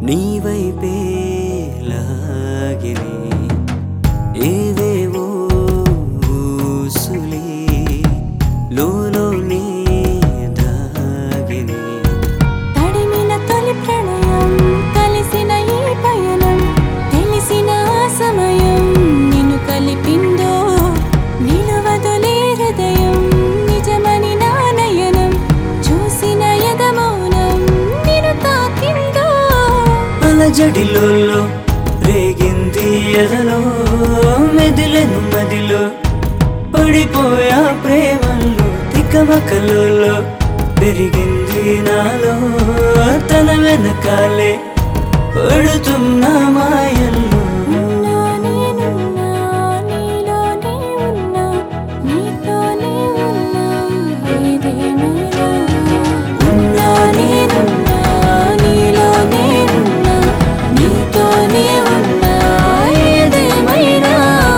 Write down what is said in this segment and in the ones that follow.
నీ వైపే లాగిని ఏవేవో ఊసులే లోలోనే దాగిని తడిమిన తొలి ప్రణయం కలిసిన ఈ పయనం తెలిసిన ఆ సమయం నిన్ను కలిపిందో నిలువదులే హృదయం నిజమని నా నయనం చూసిన యగమౌనం నిన్ను తాకిందో అలజడిలో రేగింది ఎదలో మెదిలెను మదిలో పడిపోయా ప్రేమల్లో తికమకలలో పెరిగింది నాలో తన వెనకాలే పడుతున్న మాయల్లో ఉన్నా నేనున్నా నీలోనే ఉన్నా నీతోనే ఉన్నా ఏదేమైనా ఉన్నా నేనున్నా నీలోనే ఉన్నా నీతోనే ఉన్నా ఏదేమైనా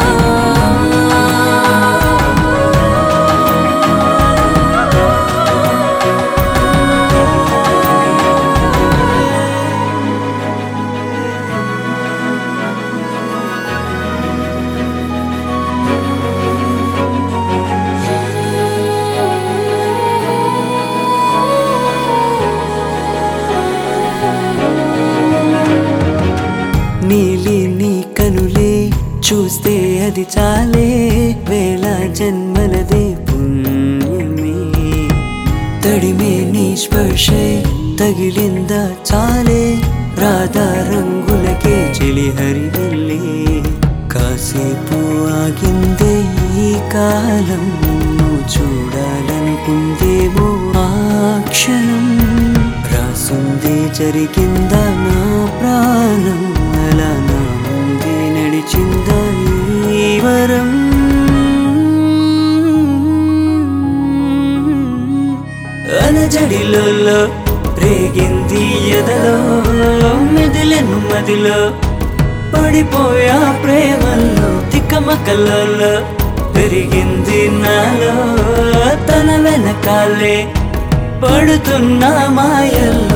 నీలి నీ కనులే చూస్తే అది చాలే వేళ జన్మలదే పుణ్యమే తడిమే నీ స్పర్శే తగిలిందా చాలే రాధా రంగులకే చెలి హరివెళ్ళే కాసేపు ఆగిందే ఈ కాలం నువ్వు చూడాలనుకుందేమో ఆ క్షణం రాసుంది జరిగిందా నా ప్రాణం అలా నా ముందే నడిచిందా ఈ వరం అలజడిలో రేగింది ఎదలో మెదిలెను మదిలో పడిపోయా ప్రేమల్లో తిక్కమకలలో పెరిగింది నాలో తన వెనకాలే పడుతున్న మాయల్లో